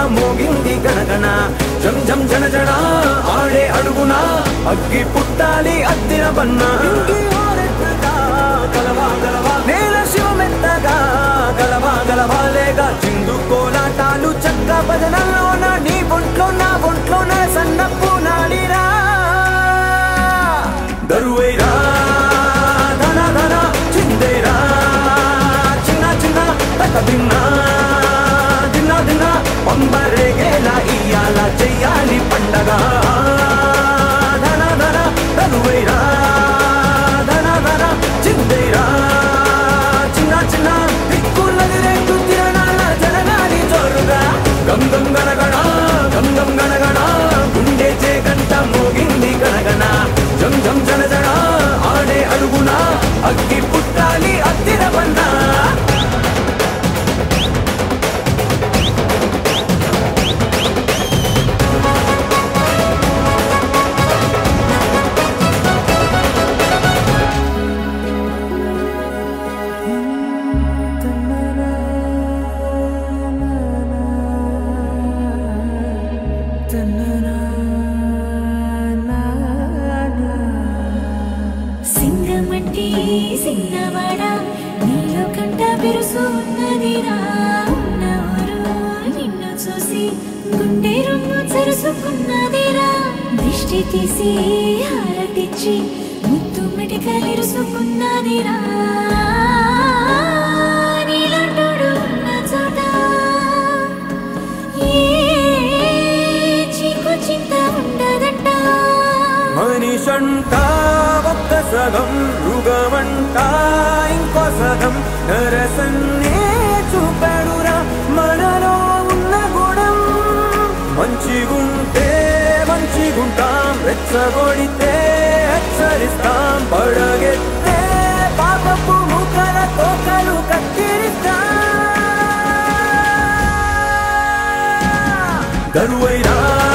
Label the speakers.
Speaker 1: మోగింది గణగణ జం జం జన జన ఆడే అడుగున అగ్గి పుట్టాలి అద్దిన బన్న గలవా గలవా నేల శివమెత్తగా గలవా గలవా లేగా చిందు కోలాటాలు చక్క భజనల్లోన నీ ఒంట్లో నా ఒంట్లోన సన్నప్పు నాడిరా దరువైరా ధన ధన చిందేరా చిన్న చిన్న తక దిన్న దిన్న దిన్న పంబరేగేలా ఇయ్యాల చెయ్యాలి పండగ ధన ధన దరువైరా ధన ధన చిందేరా చిన్న చిన్న దిక్కులది రెండు తిరణాల జనగాని జోరుగా గం గం గణగణ గం గం గణగణ గుండె చే గంట మోగింది గణగణ జం జం జన జన ఆడే అడుగున అగ్గి పుట్టాలి అద్దిర బన్నా
Speaker 2: సింగమంటి సింగవాడ నీలో కంట బిరుసు ఉన్నదిరా ఉన్నవారు నిన్ను చూసి గుండె రొమ్ము చరుసుకున్నదిరా దిష్టి తీసి హారతిచ్చి ముత్తు మెటికలిరుసుకున్నదిరా నీలంటోడు ఉన్న చోట ఏ చీకు చింత ఉండదంట
Speaker 1: మనిషంట ఒక్క సగం మృగమంట ఇంకో సగం నరసన్నే చూపాడురా మనలో ఉన్న గుణం మంచిగుంటే మంచిగుంటాం రెచ్చగొడితే హెచ్చరిస్తాం పడగెత్తే పాపపు ముఖల తోకలు కత్తిరిస్తాం దరువైరా